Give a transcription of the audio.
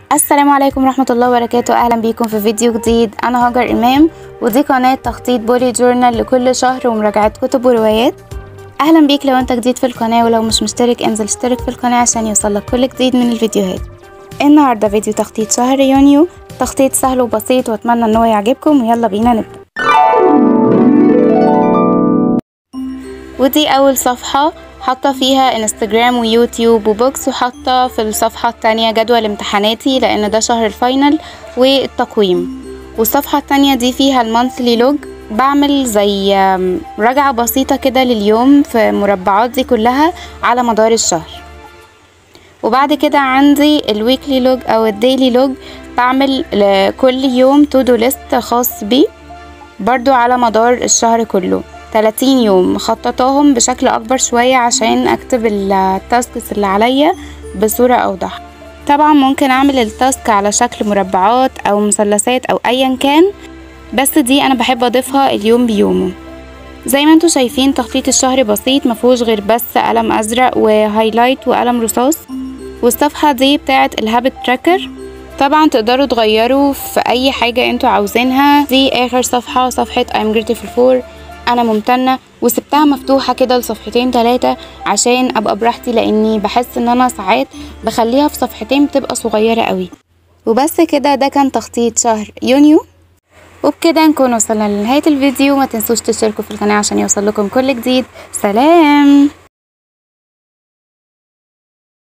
السلام عليكم ورحمة الله وبركاته أهلا بيكم في فيديو جديد أنا هاجر إمام ودي قناة تخطيط بولي جورنال لكل شهر ومراجعة كتب وروايات أهلا بيك لو أنت جديد في القناة ولو مش مشترك انزل اشترك في القناة عشان يوصلك كل جديد من الفيديوهات النهاردة فيديو تخطيط شهر يونيو تخطيط سهل وبسيط واتمنى ان هو يعجبكم ويلا بينا نبدأ ودي أول صفحة حاطة فيها انستجرام ويوتيوب وبوكس وحاطة في الصفحة التانية جدول امتحاناتي لأن ده شهر الفاينل والتقويم والصفحة التانية دي فيها المانثلي لوج بعمل زي رجعة بسيطة كده لليوم في مربعات دي كلها على مدار الشهر وبعد كده عندي الويكلي لوج او الديلي لوج بعمل لكل يوم تو دو ليست خاص بيه برضو على مدار الشهر كله 30 يوم مخططاهم بشكل اكبر شوية عشان اكتب التاسكس اللي عليا بصورة اوضح طبعا ممكن اعمل التاسك على شكل مربعات او مثلثات او ايا كان بس دي انا بحب اضيفها اليوم بيومه زي ما انتوا شايفين تخطيط الشهر بسيط مفهوش غير بس قلم ازرق وهايلايت وقلم رصاص والصفحة دي بتاعت الهابت تراكر طبعا تقدروا تغيروا في اي حاجة انتوا عاوزينها دي اخر صفحة صفحة I'm grateful for انا ممتنة وسبتها مفتوحة كده لصفحتين تلاتة عشان ابقى براحتي لاني بحس ان انا ساعات بخليها في صفحتين بتبقى صغيرة قوي وبس كده ده كان تخطيط شهر يونيو وبكده نكون وصلنا لنهاية الفيديو ما تنسوش تشتركوا في القناة عشان يوصل لكم كل جديد سلام